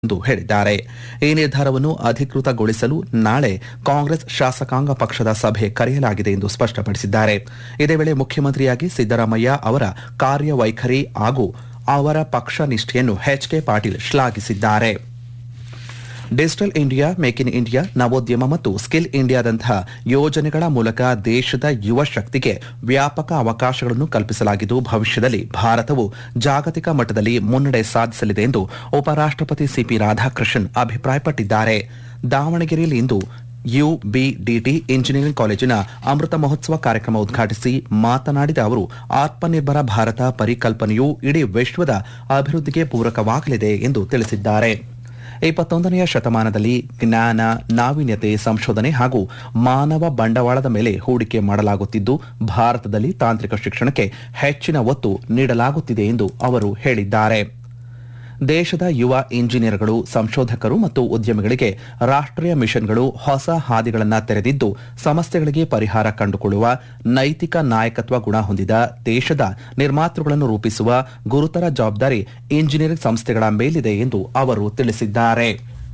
ಎಂದು ಹೇಳಿದ್ದಾರೆ ಈ ನಿರ್ಧಾರವನ್ನು ಅಧಿಕೃತಗೊಳಿಸಲು ನಾಳೆ ಕಾಂಗ್ರೆಸ್ ಶಾಸಕಾಂಗ ಪಕ್ಷದ ಸಭೆ ಕರೆಯಲಾಗಿದೆ ಎಂದು ಸ್ಪಷ್ಟಪಡಿಸಿದ್ದಾರೆ ಇದೇ ವೇಳೆ ಮುಖ್ಯಮಂತ್ರಿಯಾಗಿ ಸಿದ್ದರಾಮಯ್ಯ ಅವರ ಕಾರ್ಯವೈಖರಿ ಹಾಗೂ ಅವರ ಪಕ್ಷ ನಿಷ್ಠೆಯನ್ನು ಎಚ್ಕೆ ಪಾಟೀಲ್ ಶ್ಲಾಘಿಸಿದ್ದಾರೆ digital India make in India ನವೋದ್ಯಮ ಮತ್ತು ಸ್ಕಿಲ್ ಇಂಡಿಯಾದಂತಹ ಯೋಜನೆಗಳ ಮೂಲಕ ದೇಶದ ಯುವ ಶಕ್ತಿಗೆ ವ್ಯಾಪಕ ಅವಕಾಶಗಳನ್ನು ಕಲ್ಪಿಸಲಾಗಿದ್ದು ಭವಿಷ್ಯದಲ್ಲಿ ಭಾರತವು ಜಾಗತಿಕ ಮಟ್ಟದಲ್ಲಿ ಮುನ್ನಡೆ ಸಾಧಿಸಲಿದೆ ಎಂದು ಉಪರಾಷ್ಟಪತಿ ಸಿಪಿ ರಾಧಾಕೃಷ್ಣನ್ ಅಭಿಪ್ರಾಯಪಟ್ಟಿದ್ದಾರೆ ದಾವಣಗೆರೆಯಲ್ಲಿ ಇಂದು ಯುಬಿಡಿಟಿ ಇಂಜಿನಿಯರಿಂಗ್ ಕಾಲೇಜಿನ ಅಮೃತ ಮಹೋತ್ಸವ ಕಾರ್ಯಕ್ರಮ ಉದ್ಘಾಟಿಸಿ ಮಾತನಾಡಿದ ಅವರು ಆತ್ಮನಿರ್ಭರ ಭಾರತ ಪರಿಕಲ್ಪನೆಯು ಇಡೀ ವಿಶ್ವದ ಅಭಿವೃದ್ಧಿಗೆ ಪೂರಕವಾಗಲಿದೆ ಎಂದು ತಿಳಿಸಿದ್ದಾರೆ ಇಪ್ಪತ್ತೊಂದನೆಯ ಶತಮಾನದಲ್ಲಿ ಜ್ಞಾನ ನಾವೀನ್ಯತೆ ಸಂಶೋಧನೆ ಹಾಗೂ ಮಾನವ ಬಂಡವಾಳದ ಮೇಲೆ ಹೂಡಿಕೆ ಮಾಡಲಾಗುತ್ತಿದ್ದು ಭಾರತದಲ್ಲಿ ತಾಂತ್ರಿಕ ಶಿಕ್ಷಣಕ್ಕೆ ಹೆಚ್ಚಿನ ಒತ್ತು ನೀಡಲಾಗುತ್ತಿದೆ ಎಂದು ಅವರು ಹೇಳಿದ್ದಾರೆ ದೇಶದ ಯುವ ಇಂಜಿನಿಯರ್ಗಳು ಸಂಶೋಧಕರು ಮತ್ತು ಉದ್ಯಮಿಗಳಿಗೆ ರಾಷ್ಟ್ರೀಯ ಮಿಷನ್ಗಳು ಹೊಸ ಹಾದಿಗಳನ್ನು ತೆರೆದಿದ್ದು ಸಮಸ್ಯೆಗಳಿಗೆ ಪರಿಹಾರ ಕಂಡುಕೊಳ್ಳುವ ನೈತಿಕ ನಾಯಕತ್ವ ಗುಣ ಹೊಂದಿದ ದೇಶದ ನಿರ್ಮಾತೃಗಳನ್ನು ರೂಪಿಸುವ ಗುರುತರ ಜವಾಬ್ದಾರಿ ಇಂಜಿನಿಯರಿಂಗ್ ಸಂಸ್ಥೆಗಳ ಮೇಲಿದೆ ಎಂದು ಅವರು ತಿಳಿಸಿದ್ದಾರೆ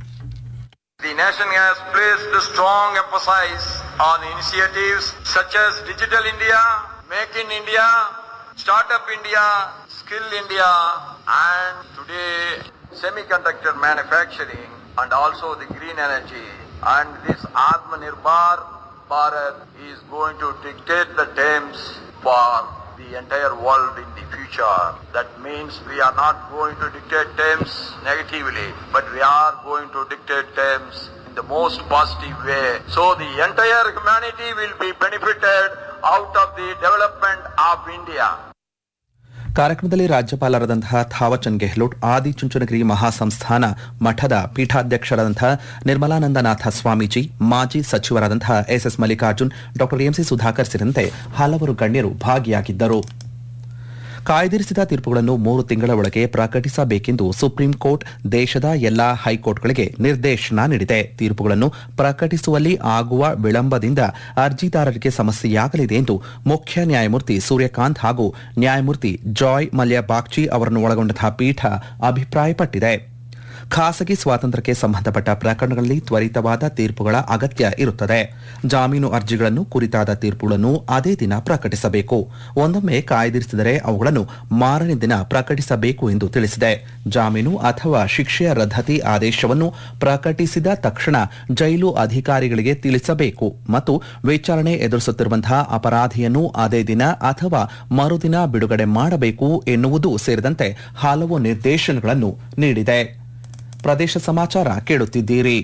The nation has placed a strong emphasis on initiatives such as Digital India, Make in India, Startup India, Skill India, and today semiconductor manufacturing and also the green energy. And this Atmanirbhar Bharat is going to dictate the terms for the entire world in the future. That means we are not going to dictate terms negatively, but we are going to dictate terms in the most positive way. So the entire humanity will be benefited out of the development of India. ಕಾರ್ಯಕ್ರಮದಲ್ಲಿ ರಾಜ್ಯಪಾಲರಾದಂತಹ ಥಾವಚಂದ್ ಗೆಹ್ಲೋಟ್ ಆದಿಚುಂಚನಗಿರಿ ಮಹಾಸಂಸ್ಥಾನ ಮಠದ ಪೀಠಾಧ್ಯಕ್ಷರಾದಂತಹ ನಿರ್ಮಲಾನಂದನಾಥ ಸ್ವಾಮೀಜಿ ಮಾಜಿ ಸಚಿವರಾದಂತಹ S S Mallikarjun ಡಾ MC Sudhakar ಸೇರಿದಂತೆ ಹಲವರು ಗಣ್ಯರು ಭಾಗಿಯಾಗಿದ್ದರು ಕಾಯ್ದಿರಿಸಿದ ತೀರ್ಪುಗಳನ್ನು ಮೂರು ತಿಂಗಳ ಒಳಗೆ ಪ್ರಕಟಿಸಬೇಕೆಂದು ಸುಪ್ರೀಂ ಕೋರ್ಟ್ ದೇಶದ ಎಲ್ಲಾ ಹೈಕೋರ್ಟ್ಗಳಿಗೆ ನಿರ್ದೇಶನ ನೀಡಿದೆ ತೀರ್ಪುಗಳನ್ನು ಪ್ರಕಟಿಸುವಲ್ಲಿ ಆಗುವ ವಿಳಂಬದಿಂದ ಅರ್ಜಿದಾರರಿಗೆ ಸಮಸ್ಯೆಯಾಗಲಿದೆ ಎಂದು ಮುಖ್ಯ ನ್ಯಾಯಮೂರ್ತಿ ಸೂರ್ಯಕಾಂತ್ ಹಾಗೂ ನ್ಯಾಯಮೂರ್ತಿ ಜಾಯ್ ಮಲ್ಯ ಬಾಗ್ಚಿ ಅವರನ್ನು ಒಳಗೊಂಡಂತಹ ಪೀಠ ಅಭಿಪ್ರಾಯಪಟ್ಟಿದೆ ಖಾಸಗಿ ಸ್ವಾತಂತ್ರ್ಯಕ್ಕೆ ಸಂಬಂಧಪಟ್ಟ ಪ್ರಕರಣಗಳಲ್ಲಿ ತ್ವರಿತವಾದ ತೀರ್ಪುಗಳ ಅಗತ್ಯ ಇರುತ್ತದೆ ಜಾಮೀನು ಅರ್ಜಿಗಳನ್ನು ಕುರಿತಾದ ತೀರ್ಪುಗಳನ್ನು ಅದೇ ದಿನ ಪ್ರಕಟಿಸಬೇಕು ಒಂದೊಮ್ಮೆ ಕಾಯ್ದಿರಿಸಿದರೆ ಅವುಗಳನ್ನು ಮಾರನೇ ದಿನ ಪ್ರಕಟಿಸಬೇಕು ಎಂದು ತಿಳಿಸಿದೆ ಜಾಮೀನು ಅಥವಾ ಶಿಕ್ಷೆಯ ರದ್ದತಿ ಆದೇಶವನ್ನು ಪ್ರಕಟಿಸಿದ ತಕ್ಷಣ ಜೈಲು ಅಧಿಕಾರಿಗಳಿಗೆ ತಿಳಿಸಬೇಕು ಮತ್ತು ವಿಚಾರಣೆ ಎದುರಿಸುತ್ತಿರುವಂತಹ ಅಪರಾಧಿಯನ್ನು ಅದೇ ದಿನ ಅಥವಾ ಮರುದಿನ ಬಿಡುಗಡೆ ಮಾಡಬೇಕು ಎನ್ನುವುದು ಸೇರಿದಂತೆ ಹಲವು ನಿರ್ದೇಶನಗಳನ್ನು ನೀಡಿದೆ ಪ್ರದೇಶ ಸಮಾಚಾರ ಕೇಳುತ್ತಿದ್ದೀರಿ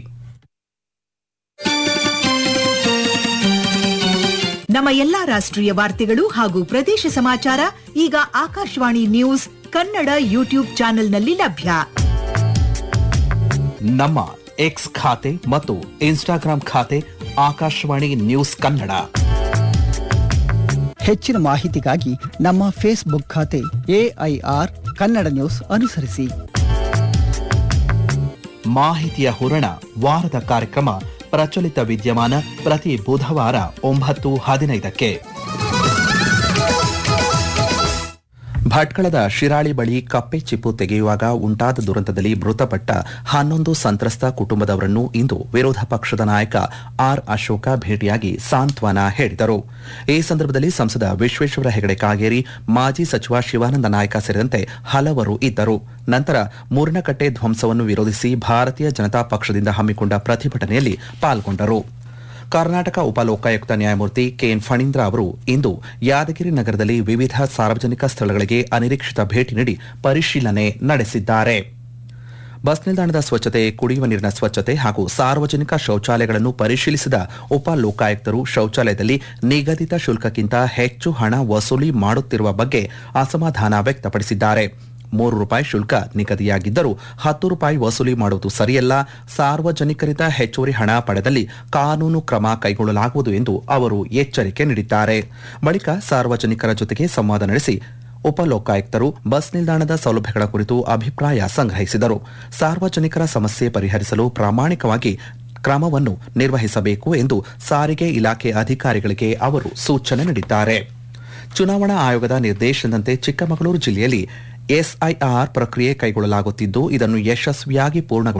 ನಮ್ಮ ಎಲ್ಲಾ ರಾಷ್ಟ್ರೀಯ ವಾರ್ತೆಗಳು ಹಾಗೂ ಪ್ರದೇಶ ಸಮಾಚಾರ ಈಗ ಆಕಾಶವಾಣಿ ನ್ಯೂಸ್ ಕನ್ನಡ ಯೂಟ್ಯೂಬ್ ಚಾನೆಲ್ನಲ್ಲಿ ಲಭ್ಯ ನಮ್ಮ ಎಕ್ಸ್ ಖಾತೆ ಮತ್ತು ಇನ್ಸ್ಟಾಗ್ರಾಂ ಖಾತೆ ಆಕಾಶವಾಣಿ ನ್ಯೂಸ್ ಕನ್ನಡ ಹೆಚ್ಚಿನ ಮಾಹಿತಿಗಾಗಿ ನಮ್ಮ ಫೇಸ್ಬುಕ್ ಖಾತೆ ಎಐಆರ್ ಕನ್ನಡ ನ್ಯೂಸ್ ಅನುಸರಿಸಿ ಮಾಹಿತಿಯ ಹೂರಣ ವಾರದ ಕಾರ್ಯಕ್ರಮ ಪ್ರಚಲಿತ ವಿದ್ಯಮಾನ ಪ್ರತಿ ಬುಧವಾರ ಒಂಬತ್ತು ಹದಿನೈದಕ್ಕೆ ಭಟ್ಕಳದ ಶಿರಾಳಿ ಬಳಿ ಕಪ್ಪೆ ಚಿಪ್ಪು ತೆಗೆಯುವಾಗ ಉಂಟಾದ ದುರಂತದಲ್ಲಿ ಮೃತಪಟ್ಟ ಹನ್ನೊಂದು ಸಂತ್ರಸ್ತ ಕುಟುಂಬದವರನ್ನು ಇಂದು ವಿರೋಧ ಪಕ್ಷದ ನಾಯಕ ಆರ್ ಅಶೋಕ ಭೇಟಿಯಾಗಿ ಸಾಂತ್ವನ ಹೇಳಿದರು ಈ ಸಂದರ್ಭದಲ್ಲಿ ಸಂಸದ ವಿಶ್ವೇಶ್ವರ ಹೆಗಡೆ ಕಾಗೇರಿ ಮಾಜಿ ಸಚಿವ ಶಿವಾನಂದ ನಾಯಕ ಸೇರಿದಂತೆ ಹಲವರು ಇದ್ದರು ನಂತರ ಮೂರ್ನಕಟ್ಟೆ ಧ್ವಂಸವನ್ನು ವಿರೋಧಿಸಿ ಭಾರತೀಯ ಜನತಾ ಪಕ್ಷದಿಂದ ಹಮ್ಮಿಕೊಂಡ ಪ್ರತಿಭಟನೆಯಲ್ಲಿ ಪಾಲ್ಗೊಂಡರು ಕರ್ನಾಟಕ ಉಪಲೋಕಾಯುಕ್ತ ನ್ಯಾಯಮೂರ್ತಿ ಕೆಎನ್ ಫಣೀಂದ್ರ ಅವರು ಇಂದು ಯಾದಗಿರಿ ನಗರದಲ್ಲಿ ವಿವಿಧ ಸಾರ್ವಜನಿಕ ಸ್ಥಳಗಳಿಗೆ ಅನಿರೀಕ್ಷಿತ ಭೇಟಿ ನೀಡಿ ಪರಿಶೀಲನೆ ನಡೆಸಿದ್ದಾರೆ ಬಸ್ ನಿಲ್ದಾಣದ ಸ್ವಚ್ಛತೆ ಕುಡಿಯುವ ನೀರಿನ ಸ್ವಚ್ಛತೆ ಹಾಗೂ ಸಾರ್ವಜನಿಕ ಶೌಚಾಲಯಗಳನ್ನು ಪರಿಶೀಲಿಸಿದ ಉಪ ಲೋಕಾಯುಕ್ತರು ಶೌಚಾಲಯದಲ್ಲಿ ನಿಗದಿತ ಶುಲ್ಕಕ್ಕಿಂತ ಹೆಚ್ಚು ಹಣ ವಸೂಲಿ ಮಾಡುತ್ತಿರುವ ಬಗ್ಗೆ ಅಸಮಾಧಾನ ವ್ಯಕ್ತಪಡಿಸಿದ್ದಾರೆ ಮೂರು ರೂಪಾಯಿ ಶುಲ್ಕ ನಿಗದಿಯಾಗಿದ್ದರೂ ಹತ್ತು ರೂಪಾಯಿ ವಸೂಲಿ ಮಾಡುವುದು ಸರಿಯಲ್ಲ ಸಾರ್ವಜನಿಕರಿಂದ ಹೆಚ್ಚುವರಿ ಹಣ ಪಡೆದಲ್ಲಿ ಕಾನೂನು ಕ್ರಮ ಕೈಗೊಳ್ಳಲಾಗುವುದು ಎಂದು ಅವರು ಎಚ್ಚರಿಕೆ ನೀಡಿದ್ದಾರೆ ಬಳಿಕ ಸಾರ್ವಜನಿಕರ ಜೊತೆಗೆ ಸಂವಾದ ನಡೆಸಿ ಉಪಲೋಕಾಯುಕ್ತರು ಬಸ್ ನಿಲ್ದಾಣದ ಸೌಲಭ್ಯಗಳ ಕುರಿತು ಅಭಿಪ್ರಾಯ ಸಂಗ್ರಹಿಸಿದರು ಸಾರ್ವಜನಿಕರ ಸಮಸ್ಯೆ ಪರಿಹರಿಸಲು ಪ್ರಾಮಾಣಿಕವಾಗಿ ಕ್ರಮವನ್ನು ನಿರ್ವಹಿಸಬೇಕು ಎಂದು ಸಾರಿಗೆ ಇಲಾಖೆ ಅಧಿಕಾರಿಗಳಿಗೆ ಅವರು ಸೂಚನೆ ನೀಡಿದ್ದಾರೆ ಚುನಾವಣಾ ಆಯೋಗದ ನಿರ್ದೇಶನದಂತೆ ಚಿಕ್ಕಮಗಳೂರು ಜಿಲ್ಲೆಯಲ್ಲಿ ಎಸ್ಐಆರ್ ಪ್ರಕ್ರಿಯೆ ಕೈಗೊಳ್ಳಲಾಗುತ್ತಿದ್ದು ಇದನ್ನು ಯಶಸ್ವಿಯಾಗಿ ಪೂರ್ಣಗೊಳಿಸಲು